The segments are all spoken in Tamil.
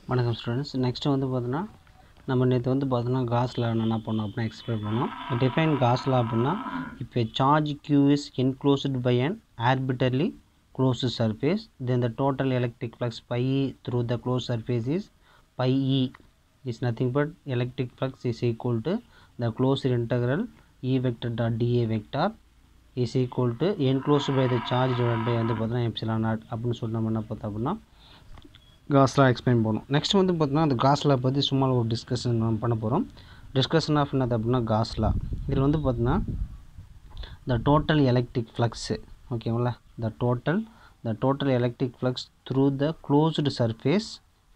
வணக்கம் ஸ்டூடெண்ட்ஸ் நெக்ஸ்ட்டு வந்து பார்த்தோன்னா நம்ம நேற்று வந்து பார்த்தோன்னா காஸ்ல என்ன பண்ணோம் அப்படின்னா எக்ஸ்பிளைன் பண்ணோம் டிஃபைன் காஸ்ல அப்படின்னா இப்போ charge q is enclosed by an arbitrarily closed surface then the total electric flux pi e through the closed surface is pi e is nothing but electric flux is equal to the closed integral e vector dot dA vector is equal to enclosed by the charge divided by வந்து பார்த்தோன்னா epsilon naught அப்படின்னு சொல்லி நம்ம என்ன பார்த்தோம் அப்படின்னா காஸ்லா எக்ஸ்பிளைன் பண்ணோம் நெக்ஸ்ட் வந்து பார்த்தோன்னா அந்த காஸ்லா பற்றி சும்மா ஒரு டிஸ்கஷன் நம்ம பண்ண போகிறோம் டிஸ்கஷன் ஆஃப் என்னது அப்படின்னா காஸ்லா இதில் வந்து பார்த்தோன்னா த டோட்டல் எலக்ட்ரிக் ஃப்ளக்ஸு ஓகேங்களா the total the total electric flux through the closed surface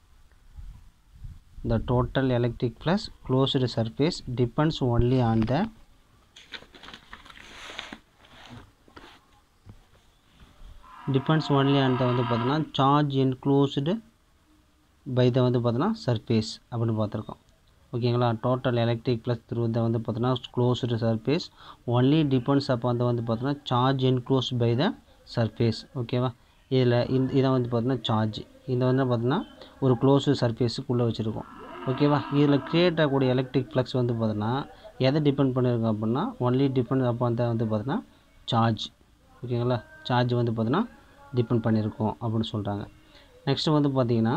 the total electric flux closed surface depends only on the depends only on the வந்து பார்த்தோன்னா charge enclosed by the வந்து பார்த்தோன்னா surface அப்படின்னு பார்த்துருக்கோம் ஓகேங்களா total electric flux through the வந்து பார்த்தோன்னா க்ளோஸ்டு சர்ஃபேஸ் ஒன்லி டிபெண்ட்ஸ் அப்போ வந்து வந்து பார்த்தோன்னா charge enclose by the surface ஓகேவா இதில் இந்த இதை வந்து பார்த்தோன்னா சார்ஜ் இதை வந்து பார்த்தோன்னா ஒரு க்ளோஸ்டு சர்ஃபேஸுக்குள்ளே வச்சுருக்கோம் ஓகேவா இதில் க்ரியேட் ஆகக்கூடிய எலக்ட்ரிக் ஃப்ளக்ஸ் வந்து பார்த்தோன்னா எதை டிபெண்ட் பண்ணியிருக்கோம் அப்படின்னா ஒன்லி டிபெண்ட் அப்போ வந்து வந்து பார்த்தோன்னா சார்ஜ் ஓகேங்களா சார்ஜ் வந்து பார்த்தோன்னா டிபெண்ட் பண்ணியிருக்கோம் அப்படின்னு சொல்கிறாங்க நெக்ஸ்ட்டு வந்து பார்த்தீங்கன்னா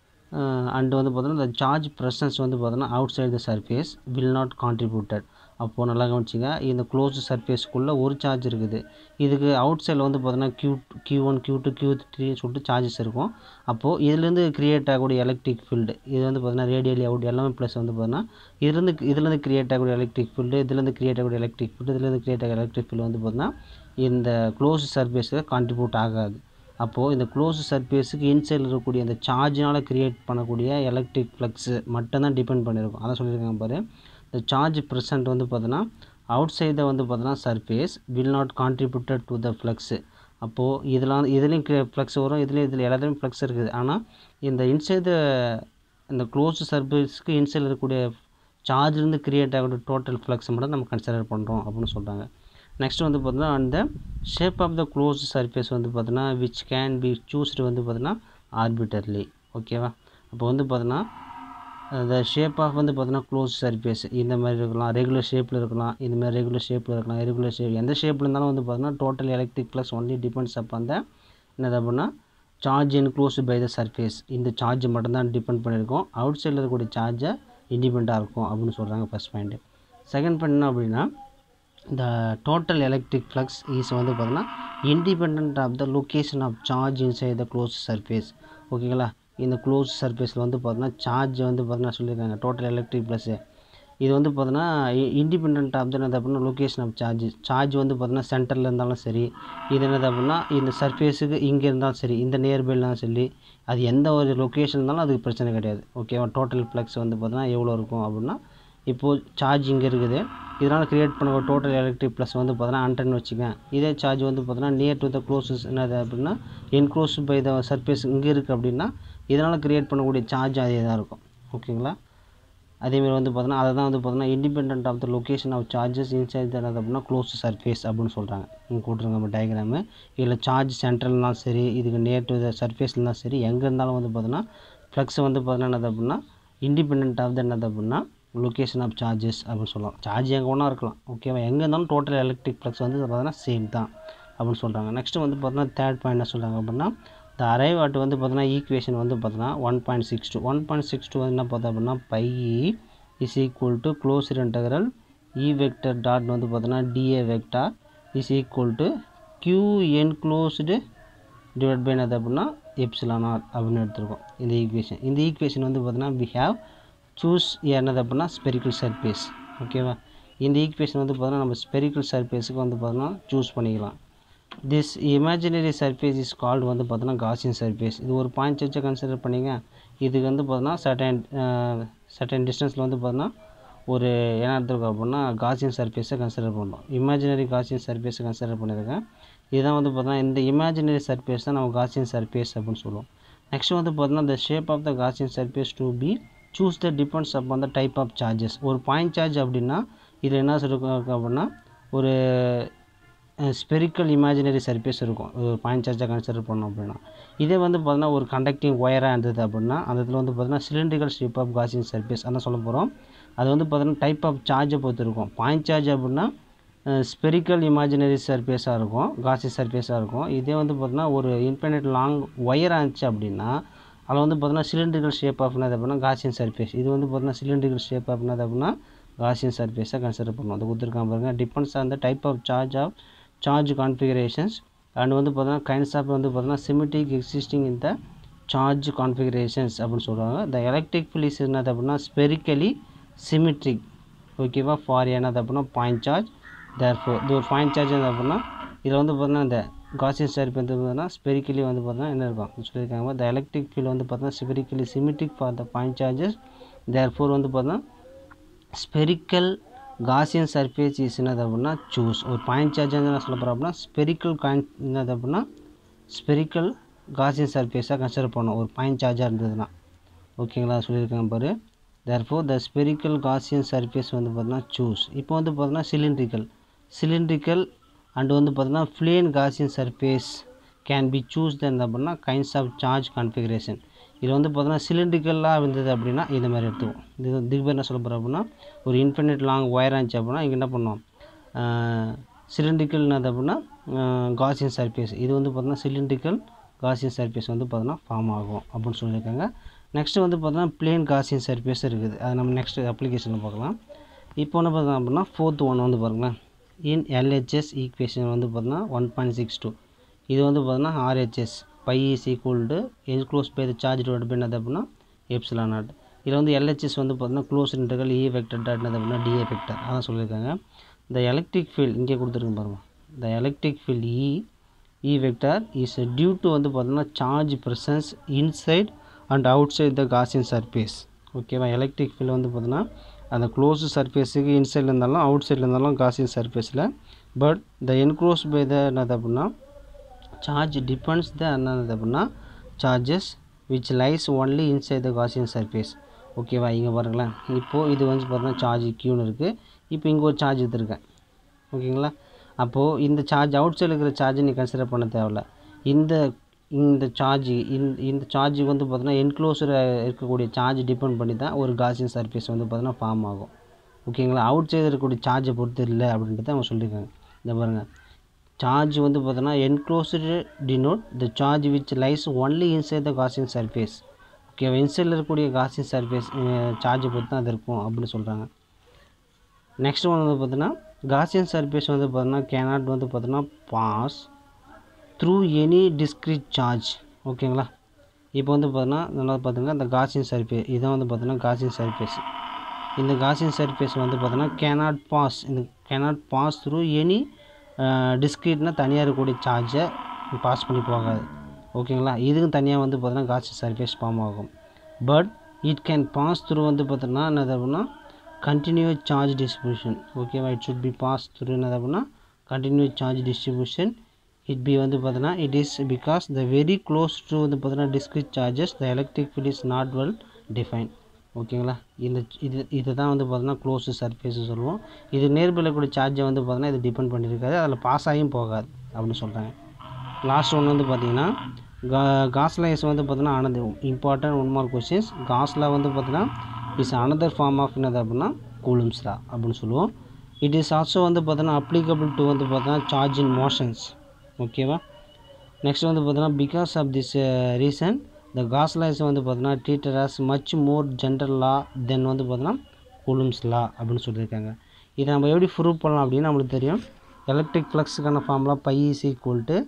அண்டு வந்து பார்த்தோன்னா இந்த சார்ஜ் ப்ரெசன்ஸ் வந்து பார்த்தோன்னா outside the surface will not contributed அப்போது நல்லா கவனிச்சிங்க இந்த க்ளோஸ்டு சர்ஃபேஸ்க்குள்ளே ஒரு சார்ஜ் இருக்குது இதுக்கு அவுட் சைடில் வந்து பார்த்தோன்னா Q Q one Q two Q த்ரீன்னு சொல்லிட்டு சார்ஜஸ் இருக்கும் அப்போது இதுலேருந்து க்ரியேட் ஆகக்கூடிய எலக்ட்ரிக் ஃபீல்டு இது வந்து பார்த்தோன்னா ரேடியலி அவுட் எல்லாமே ப்ளஸ் வந்து பார்த்தோன்னா இதுலேருந்து இதுலேருந்து க்ரியேட் ஆகக்கூடிய எலக்ட்ரிக் ஃபீல்டு இதுலேருந்து க்ரியேட் ஆகக்கூடிய எலக்ட்ரிக் ஃபீல்டு இதுலேருந்து க்ரியேட் ஆகிற எலக்ட்ரிக் ஃபீல்டு வந்து பார்த்தோன்னா இந்த க்ளோஸ்டு சர்ஃபேஸில் கான்ட்ரிபியூட் ஆகாது அப்போது இந்த க்ளோஸ் சர்ஃபேஸுக்கு இன்சைடில் இருக்கக்கூடிய இந்த சார்ஜினால் க்ரியேட் பண்ணக்கூடிய எலக்ட்ரிக் ஃப்ளக்ஸு மட்டும்தான் டிபெண்ட் பண்ணியிருக்கும் அதான் சொல்லியிருக்காங்க பாரு இந்த சார்ஜ் ப்ரெசன்ட் வந்து பார்த்தோன்னா அவுட் சைடை வந்து பார்த்தோன்னா surface will not contributed to the flux அப்போது இதெல்லாம் இதுலேயும் ஃப்ளக்ஸ் வரும் இதுலேயும் இதில் எல்லாத்துலேயும் ஃப்ளக்ஸ் இருக்குது ஆனால் இந்த இன்சைடு இந்த க்ளோஸ் சர்ஃபேஸ்க்கு இன்சைடில் இருக்கக்கூடிய சார்ஜ்லேருந்து க்ரியேட் ஆகக்கூடிய டோட்டல் ஃப்ளக்ஸ் மட்டும் நம்ம கன்சிடர் பண்ணுறோம் அப்படின்னு சொல்கிறாங்க நெக்ஸ்ட் வந்து பார்த்தோன்னா அந்த shape of the close surface வந்து பார்த்தோன்னா விச் கேன் பி சூஸ்டு வந்து பார்த்தோன்னா ஆர்பிட்டர்லி ஓகேவா அப்போ வந்து பார்த்தோன்னா அந்த ஷேப் ஆஃப் வந்து பார்த்தோன்னா க்ளோஸ் சர்ஃபேஸ் இந்த மாதிரி இருக்கலாம் ரெகுலர் ஷேப்பில் இருக்கலாம் இந்த மாதிரி ரெகுலர் ஷேப்பில் இருக்கலாம் ரெகுலர் ஷேப் எந்த ஷேப்பில் இருந்தாலும் வந்து பார்த்தோன்னா total electric flux only depends அப்போ அந்த என்னது அப்படின்னா charge enclosed by the surface இந்த சார்ஜ் மட்டும்தான் டிபெண்ட் பண்ணியிருக்கோம் அவுட் சைடில் இருக்கக்கூடிய சார்ஜை இண்டிபெண்ட்டாக இருக்கும் அப்படின்னு சொல்கிறாங்க ஃபஸ்ட் பாயிண்ட்டு செகண்ட் பாயிண்ட் என்ன அப்படின்னா the total electric flux is வந்து பார்த்தோன்னா independent of the location of charge inside the closed surface ஓகேங்களா இந்த க்ளோஸ் சர்ஃபேஸில் வந்து பார்த்தோன்னா சார்ஜ் வந்து பார்த்தோன்னா சொல்லியிருக்காங்க டோட்டல் எலக்ட்ரிக் ப்ளஸ்ஸு இது வந்து பார்த்தோன்னா இண்டிபெண்ட் ஆஃப் என்னது அப்படின்னா லொக்கேஷன் ஆஃப் சார்ஜ் சார்ஜ் வந்து பார்த்தோன்னா சென்டரில் இருந்தாலும் சரி இது என்னது அப்படின்னா இந்த சர்ஃபேஸுக்கு இங்கே இருந்தாலும் சரி இந்த நியர்பைலாம் சொல்லி அது எந்த ஒரு லொக்கேஷன் இருந்தாலும் அதுக்கு பிரச்சனை கிடையாது ஓகேவா டோட்டல் ஃப்ளக்ஸ் வந்து பார்த்தோன்னா எவ்வளோ இருக்கும் அப்படின்னா இப்போது சார்ஜ் இங்கே இருக்குது இதனால் க்ரியேட் பண்ண டோட்டல் எலக்ட்ரிக் ப்ளஸ் வந்து பார்த்தோன்னா ஹண்ட்ரட்னு வச்சுக்கேன் இதே சார்ஜ் வந்து பார்த்தோன்னா நியர் டு த க்ளோசஸ் என்னது அப்படின்னா என்க்ளோஸ் பை த சர்ஃபேஸ் இங்கே இருக்குது அப்படின்னா இதனால் க்ரியேட் பண்ணக்கூடிய சார்ஜ் அதே தான் இருக்கும் ஓகேங்களா அதேமாதிரி வந்து பார்த்தோன்னா அதை தான் வந்து பார்த்தோன்னா independent of the location of charges inside தனது அப்படின்னா க்ளோஸ் சர்ஃபேஸ் அப்படின்னு சொல்கிறாங்க இங்கே கூட்டுருங்க நம்ம டயக்ராமு இதில் சார்ஜ் சென்ட்ரல்னாலும் சரி இதுக்கு நியர் டு த சர்ஃபேஸ்லாம் சரி எங்கே இருந்தாலும் வந்து பார்த்தோன்னா ஃப்ளக்ஸ் வந்து பார்த்தோன்னா என்னது அப்படின்னா இண்டிபெண்ட் ஆஃப் த என்னது அப்படின்னா லொக்கேஷன் ஆஃப் சார்ஜஸ் அப்படின்னு சொல்லலாம் சார்ஜ் எங்கே ஒன்றா இருக்கலாம் ஓகேவா எங்கே இருந்தாலும் டோட்டல் எலக்ட்ரிக் ஃப்ளக்ஸ் வந்து பார்த்தோன்னா சேம் தான் அப்படின்னு சொல்கிறாங்க நெக்ஸ்ட்டு வந்து பார்த்தோன்னா தேர்ட் பாயிண்ட் என்ன சொல்கிறாங்க அப்படின்னா இந்த அரைவ் அட் வந்து பார்த்தோன்னா ஈக்குவேஷன் வந்து பார்த்தோன்னா one point six two one point six two வந்து என்ன பார்த்தோம் அப்படின்னா phi is equal to close integral E vector dot வந்து பார்த்தோன்னா dA vector is equal to Q enclosed divide by என்னது அப்படின்னா எப்சிலான் ஆர் அப்படின்னு எடுத்துருக்கோம் இந்த ஈக்குவேஷன் இந்த ஈக்குவேஷன் வந்து பார்த்தோன்னா வி ஹாவ் சூஸ் என்னது அப்படின்னா ஸ்பெரிக்கல் சர்ஃபேஸ் ஓகேவா இந்த ஈக்குவேஷன் வந்து பார்த்தோன்னா நம்ம ஸ்பெரிக்கல் சர்ஃபேஸுக்கு வந்து பார்த்தோன்னா சூஸ் பண்ணிக்கலாம் this imaginary surface is called வந்து பார்த்தோன்னா காசியன் சர்ஃபேஸ் இது ஒரு பாயிண்ட் வச்சு கன்சிடர் பண்ணிங்க இதுக்கு வந்து பார்த்தோன்னா சர்டன் சர்டன் டிஸ்டன்ஸில் வந்து பார்த்தோன்னா ஒரு என்ன எடுத்துருக்கோம் அப்படின்னா காசியன் சர்ஃபேஸை கன்சிடர் பண்ணோம் இமேஜினரி காசியன் சர்ஃபேஸை கன்சிடர் பண்ணியிருக்கேன் இதுதான் வந்து பார்த்தோன்னா இந்த இமேஜினரி சர்ஃபேஸ் தான் நம்ம காசியன் சர்ஃபேஸ் அப்படின்னு சொல்லுவோம் நெக்ஸ்ட் வந்து பார்த்தோன்னா the shape of the Gaussian surface to be choose the depends up அந்த டைப் ஆஃப் சார்ஜஸ் ஒரு பாயிண்ட் சார்ஜ் அப்படின்னா இதில் என்ன சொல்லிருக்கோம் அப்படின்னா ஒரு ஸ்பெரிக்கல் இமேஜினரி சர்ஃபேஸ் இருக்கும் ஒரு பாயிண்ட் சார்ஜாக கன்சிடர் பண்ணோம் அப்படின்னா இதே வந்து பார்த்தீங்கன்னா ஒரு கண்டக்டிங் ஒயராக இருந்தது அப்படின்னா அந்த இடத்துல வந்து பார்த்தீங்கன்னா cylindrical shape of Gaussian surface அதான் சொல்ல போகிறோம் அது வந்து பார்த்தீங்கன்னா டைப் ஆஃப் சார்ஜை பொறுத்து இருக்கும் பாயிண்ட் சார்ஜ் அப்படின்னா ஸ்பெரிக்கல் இமேஜினரி சர்ஃபேஸாக இருக்கும் காசி சர்ஃபேஸாக இருக்கும் இதே வந்து பார்த்தீங்கன்னா ஒரு இன்ஃபினிட் லாங் ஒயராக இருந்துச்சு அப்படின்னா அதில் வந்து பார்த்தீங்கன்னா சிலிண்ட்ரிக்கல் ஷேப் ஆஃப் என்னது அப்படின்னா காசியன் சர்ஃபேஸ் இது வந்து பார்த்தீங்கன்னா சிலிண்ட்ரிக்கல் ஷேப் ஆஃப் என்னது அப்படின்னா காசியன் சர்ஃபேஸாக கன்சிடர் பண்ணுவோம் அது கொடுத்துருக்காங்க பாருங்க depends on the type of charge of charge configurations and வந்து பார்த்தீங்கன்னா கைண்ட்ஸ் ஆஃப் வந்து பார்த்தீங்கன்னா symmetric existing in the charge configurations அப்படின்னு சொல்லுவாங்க த எலக்ட்ரிக் ஃபீல்ட் இஸ் என்னது அப்படின்னா ஸ்பெரிக்கலி சிமெட்ரிக் ஓகேவா ஃபார் என்னது அப்படின்னா பாயிண்ட் சார்ஜ் தேர்ஃபோர் இது ஒரு பாயிண்ட் சார்ஜ் என்ன அப்படின்னா இதில் வந்து பார்த்தீங்கன்னா இந்த காசியன் சர்ஃப் வந்து பார்த்தீங்கன்னா ஸ்பெரிக்கலி வந்து பார்த்தீங்கன்னா என்ன இருக்கும் சொல்லியிருக்காங்க த எலக்ட்ரிக் ஃபீல்ட் வந்து பார்த்தீங்கன்னா spherically symmetric for the point charges therefore வந்து பார்த்தீங்கன்னா ஸ்பெரிக்கல் காசியன் சர்ஃபேஸ் இஸ் என்னது அப்படின்னா சூஸ் ஒரு பாயிண்ட் சார்ஜ் என்ன சொல்ல போகிறோம் அப்படின்னா ஸ்பெரிக்கல் காயின் என்னது அப்படின்னா ஸ்பெரிக்கல் காசியன் சர்ஃபேஸாக கன்சிடர் பண்ணோம் ஒரு பாயிண்ட் சார்ஜாக இருந்ததுன்னா ஓகேங்களா சொல்லியிருக்காங்க பாரு therefore the spherical Gaussian surface வந்து பார்த்தீங்கன்னா சூஸ் இப்போ வந்து பார்த்தீங்கன்னா சிலிண்ட்ரிக்கல் சிலிண்ட்ரிக்கல் அண்ட் வந்து பார்த்தீங்கன்னா plane Gaussian surface can be choose then அப்படின்னா கைண்ட்ஸ் ஆஃப் சார்ஜ் கான்ஃபிகரேஷன் இது வந்து பார்த்தீங்கன்னா சிலிண்ட்ரிக்கலாக இருந்தது அப்படின்னா இந்த மாதிரி எடுத்துக்கும் இது இதுக்கு பேர் என்ன சொல்ல போகிறோம் அப்படின்னா ஒரு இன்ஃபினிட் லாங் ஒயர் இருந்துச்சு அப்படின்னா இங்கே என்ன பண்ணோம் சிலிண்ட்ரிக்கல் என்னது அப்படின்னா காசியன் சர்ஃபேஸ் இது வந்து பார்த்தீங்கன்னா சிலிண்ட்ரிக்கல் காசியன் சர்ஃபேஸ் வந்து பார்த்தீங்கன்னா ஃபார்ம் ஆகும் அப்படின்னு சொல்லியிருக்காங்க நெக்ஸ்ட்டு வந்து பார்த்தீங்கன்னா பிளேன் காசியன் சர்ஃபேஸ் இருக்குது அது நம்ம நெக்ஸ்ட் அப்ளிகேஷனில் பார்க்கலாம் இப்போ என்ன பார்த்தோம் அப்படின்னா ஃபோர்த் ஒன் வந்து பாருங்களேன் இன் எல்ஹெச்எஸ் ஈக்குவேஷன் வந்து பார்த்தீங்கன்னா ஒன் பாயிண்ட் சிக்ஸ் டூ இது வந்து பார்த்தீங்கன்னா RHS phi is equal to enclosed by the charge divide by என்னது அப்படின்னா எப்சிலான் நாட் இதில் வந்து எல்ஹெச்எஸ் வந்து பார்த்தீங்கன்னா close integral E vector dot என்னது அப்படின்னா டிஏ வெக்டர் அதான் சொல்லியிருக்காங்க த எலக்ட்ரிக் ஃபீல்ட் இங்கே கொடுத்துருக்கு பாருங்க the electric field E E vector is due to வந்து பார்த்தீங்கன்னா charge presence inside and outside the Gaussian surface ஓகேவா எலக்ட்ரிக் ஃபீல்டு வந்து பார்த்தீங்கன்னா அந்த க்ளோஸ் சர்ஃபேஸுக்கு இன்சைடில் இருந்தாலும் அவுட் சைடில் இருந்தாலும் காசியன் சர்ஃபேஸில் but the enclose by the என்னது அப்படின்னா சார்ஜ் டிபெண்ட்ஸ் த என்னது அப்படின்னா charges which lies only inside the Gaussian surface ஓகேவா இங்கே பாருங்களேன் இப்போது இது வந்து பார்த்தீங்கன்னா சார்ஜ் க்யூன்னு இருக்குது இப்போ இங்கே ஒரு சார்ஜ் எடுத்துருக்கேன் ஓகேங்களா அப்போது இந்த சார்ஜ் அவுட் சைடில் இருக்கிற சார்ஜை நீ கன்சிடர் பண்ண தேவையில்ல இந்த இந்த சார்ஜ் இந்த இந்த சார்ஜ் வந்து பார்த்தீங்கன்னா என்க்ளோஸில் இருக்கக்கூடிய சார்ஜ் டிபெண்ட் பண்ணி தான் ஒரு காசியன் சர்ஃபேஸ் வந்து பார்த்தீங்கன்னா ஃபார்ம் ஆகும் ஓகேங்களா அவுட் சைடு இருக்கக்கூடிய சார்ஜை பொறுத்து இல்லை அப்படின்றத அவங்க சொல்லியிருக்காங்க இந்த பாருங்கள் சார்ஜ் வந்து பார்த்தோன்னா enclosed denote the charge which lies only inside the Gaussian surface ஓகேவா இன்சைடில் இருக்கக்கூடிய காசியன் சர்ஃபேஸ் சார்ஜை பொறுத்து தான் அது இருக்கும் அப்படின்னு சொல்கிறாங்க நெக்ஸ்ட் ஒன் வந்து பார்த்தீங்கன்னா காசியன் சர்ஃபேஸ் வந்து பார்த்தீங்கன்னா கேனாட் வந்து பார்த்தீங்கன்னா pass through any discrete charge ஓகேங்களா இப்போ வந்து பார்த்தீங்கன்னா நல்லா பார்த்தீங்கன்னா இந்த காசியன் சர்ஃபேஸ் இதான் வந்து பார்த்தீங்கன்னா காசியன் சர்ஃபேஸ் இந்த காசியன் சர்ஃபேஸ் வந்து பார்த்தீங்கன்னா கேனாட் பாஸ் இந்த கேனாட் பாஸ் த்ரூ எனி டிஸ்க்ரீட்னா தனியாக இருக்கக்கூடிய சார்ஜை பாஸ் பண்ணி போகாது ஓகேங்களா இதுக்கும் தனியாக வந்து பார்த்தீங்கன்னா காசியன் சர்ஃபேஸ் ஃபார்ம் ஆகும் but it can pass through வந்து பார்த்தீங்கன்னா என்னது அப்படின்னா கண்டினியூஸ் சார்ஜ் டிஸ்ட்ரிபியூஷன் ஓகேவா it should be pass through என்னது அப்படின்னா continuous charge distribution it be வந்து பார்த்தீங்கன்னா it is because the very close to வந்து பார்த்தீங்கன்னா discrete charges the electric field is not well define ஓகேங்களா இந்த இது இது தான் வந்து பார்த்தீங்கன்னா க்ளோஸ் சர்ஃபேஸ் சொல்லுவோம் இது நேர்பில் கூடிய சார்ஜை வந்து பார்த்தீங்கன்னா இது டிபெண்ட் பண்ணியிருக்காது அதில் பாஸ் ஆகியும் போகாது அப்படின்னு சொல்கிறாங்க லாஸ்ட் ஒன்று வந்து பார்த்தீங்கன்னா கா காஸ்லைஸ் வந்து பார்த்தீங்கன்னா ஆனது important one mark questions Gauss law வந்து பார்த்தீங்கன்னா இஸ் அனதர் ஃபார்ம் ஆஃப் என்னது அப்படின்னா கூலும்ஸ் லா அப்படின்னு சொல்லுவோம் இட் இஸ் ஆல்சோ வந்து பார்த்தீங்கன்னா அப்ளிகபிள் டு வந்து பார்த்தீங்கன்னா சார்ஜ் இன் மோஷன்ஸ் ஓகேவா நெக்ஸ்ட் வந்து பார்த்தீங்கன்னா because of this reason the Gauss laws வந்து பார்த்தீங்கன்னா treated as much more general law then வந்து பார்த்தீங்கன்னா கூலும்ஸ் லா அப்படின்னு சொல்லியிருக்காங்க இதை நம்ம எப்படி ப்ரூவ் பண்ணலாம் அப்படின்னு நம்மளுக்கு தெரியும் எலக்ட்ரிக் ஃப்ளக்ஸுக்கான ஃபார்ம்லாம் phi is equal to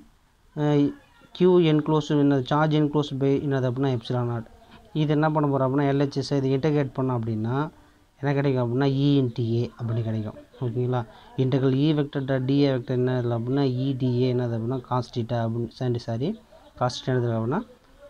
Q enclose என்னது சார்ஜ் என்க்ளோஸ் பை என்னது அப்படின்னா எப்சிலான் நாட் இது என்ன பண்ண போகிறோம் அப்படின்னா எல்ஹெச்எஸ் இது இன்டகிரேட் பண்ணோம் அப்படின்னா என்ன கிடைக்கும் அப்படின்னா இஎன்டிஏ அப்படின்னு கிடைக்கும் ஓகேங்களா integral E vector dot dA vector என்ன இல்லை அப்படின்னா இடிஏ என்னது அப்படின்னா காஸ்டிட்டா அப்படின்னு சாண்டி சாரி காஸ்டிட்டா என்னது அப்படின்னா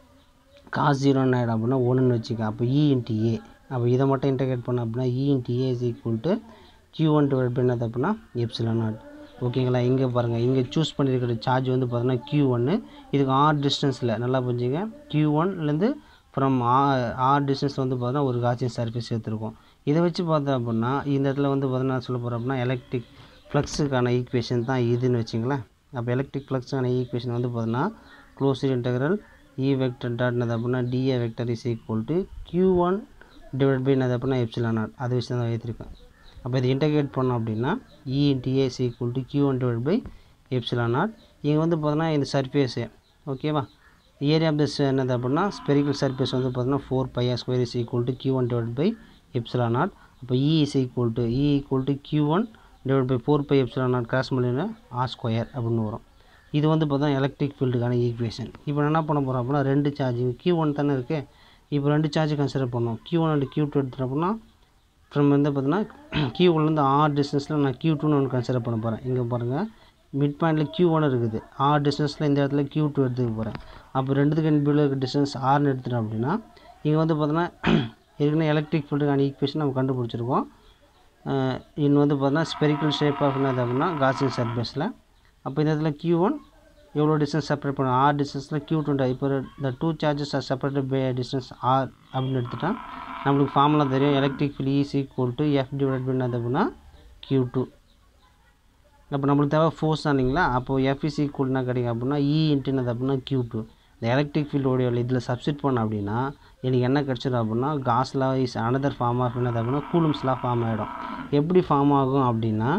காஸ் ஜீரோன்னு ஆகிடும் அப்படின்னா ஒன்றுன்னு வச்சுக்க அப்போ இஎன்டிஏ அப்போ இதை மட்டும் இன்டகிரேட் பண்ணோம் அப்படின்னா இஎன்டிஏ is equal to Q one divide பண்ணி என்னது அப்படின்னா எப்சிலான் நாட் ஓகேங்களா இங்கே பாருங்கள் இங்கே சூஸ் பண்ணியிருக்கிற சார்ஜ் வந்து பார்த்தீங்கன்னா கியூ ஒன்று இதுக்கு ஆர் டிஸ்டன்ஸில் நல்லா புரிஞ்சுங்க கியூ ஒன்லேருந்து ஃப்ரம் ஆர் ஆர் டிஸ்டன்ஸ் வந்து பார்த்தீங்கன்னா ஒரு காட்சியன் சர்ஃபேஸ் எடுத்துருக்கோம் இதை வச்சு பார்த்தோம் அப்படின்னா இந்த இடத்துல வந்து பார்த்தீங்கன்னா சொல்ல போகிறோம் அப்படின்னா எலக்ட்ரிக் ஃப்ளக்ஸுக்கான ஈக்குவேஷன் தான் இதுன்னு வச்சிங்களேன் அப்போ எலக்ட்ரிக் ஃப்ளக்ஸுக்கான ஈக்குவேஷன் வந்து பார்த்தீங்கன்னா close integral E vector dot என்னது அப்படின்னா dA vector is equal to Q one divide by என்னது அப்படின்னா எப்சிலான் நாட் அதை வச்சு தான் எழுதியிருக்கேன் அப்போ இது இன்டெகிரேட் பண்ணோம் அப்படின்னா E into A is equal to Q one divide by epsilon naught இங்கே வந்து பார்த்தோன்னா இந்த சர்ஃபேஸு ஓகேவா ஏரியா ஆஃப் திஸ் என்னது அப்படின்னா ஸ்பெரிக்கல் சர்ஃபேஸ் வந்து பார்த்தீங்கன்னா four pi r square is equal to Q one divide by epsilon naught அப்போ E is equal to E equal to Q one divide by four pi epsilon naught cross பண்ணினா ஆர் ஸ்கொயர் அப்படின்னு வரும் இது வந்து பார்த்தா எலக்ட்ரிக் ஃபீல்டுக்கான ஈக்குவேஷன் இப்போ நான் என்ன பண்ண போகிறோம் அப்படின்னா ரெண்டு சார்ஜ் கியூ ஒன் தானே இருக்குது இப்போ ரெண்டு சார்ஜ் கன்சிடர் பண்ணோம் Q one and Q two எடுத்துகிட்டு அப்படின்னா ஃப்ரம் வந்து பார்த்தீங்கன்னா கியூ ஒன்லேருந்து ஆர் டிஸ்டன்ஸில் நான் கியூ டூன்னு ஒன்று கன்சிடர் பண்ண போகிறேன் இங்கே பாருங்கள் மிட் பாயிண்டில் கியூ ஒன் இருக்குது ஆர் டிஸ்டன்ஸில் இந்த இடத்துல கியூ டூ எடுத்துக்க போகிறேன் அப்போ ரெண்டுத்துக்கு பில் இருக்க டிஸ்டன்ஸ் ஆர்னு எடுத்துட்டோம் அப்படின்னா இங்கே வந்து பார்த்தோன்னா ஏற்கனவே எலக்ட்ரிக் ஃபீல்டுக்கான ஈக்குவேஷன் நம்ம கண்டுபிடிச்சிருக்கோம் இன்னும் வந்து பார்த்தோன்னா ஸ்பெரிக்கல் ஷேப் ஆஃப் என்னது அப்படின்னா காசின் சர்ஃபேஸில் அப்போ இந்த இடத்துல கியூ ஒன் எவ்வளோ டிஸ்டன்ஸ் செப்பரேட் பண்ணும் ஆர் டிஸ்டன்ஸில் கியூ டூ இப்போ இந்த two charges are separated by distance r அப்படின்னு எடுத்துட்டா நம்மளுக்கு ஃபார்முலா தெரியும் electric field is equal to F divide பண்ணது அப்படின்னா கியூ டூ அப்போ நம்மளுக்கு தேவை ஃபோர்ஸ் ஆனிங்களா அப்போது எஃப் இஸ் ஈக்குவல்னா கிடைக்கும் அப்படின்னா இ இன்ட்டுனது அப்படின்னா கியூ டூ இந்த எலக்ட்ரிக் ஃபீல்டோடைய இதில் சப்ஸ்டிட் பண்ண அப்படின்னா எனக்கு என்ன கிடச்சிடும் அப்படின்னா Gauss law is another form of என்னது அப்படின்னா கூலும்ஸ்லாம் ஃபார்ம் ஆகிடும் எப்படி ஃபார்ம் ஆகும் அப்படின்னா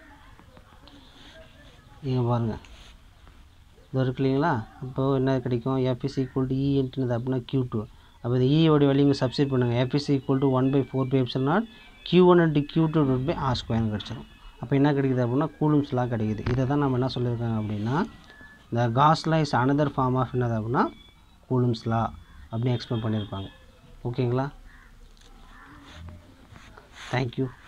இங்கே பாருங்கள் இது இருக்கு இல்லைங்களா அப்போது என்ன கிடைக்கும் F is equal to E இன்ட்டுனது அப்படின்னா கியூ டூ அப்போ இந்த ஈயோடைய வேல்யூ இங்கே சப்ஸ்டிட் பண்ணுங்கள் F is equal to one by four pi epsilon naught Q one into Q two divide by R ஸ்கொயர்னு கிடச்சிடும் அப்போ என்ன கிடைக்குது அப்படின்னா கூலும்ஸ்லாம் கிடைக்குது இதை தான் நம்ம என்ன சொல்லியிருக்காங்க அப்படின்னா இந்த காஸ்லா இஸ் அனதர் ஃபார்ம் ஆஃப் என்னது அப்படின்னா கூலும்ஸ்லா அப்படின்னு எக்ஸ்பிளைன் பண்ணியிருப்பாங்க ஓகேங்களா தேங்க்யூ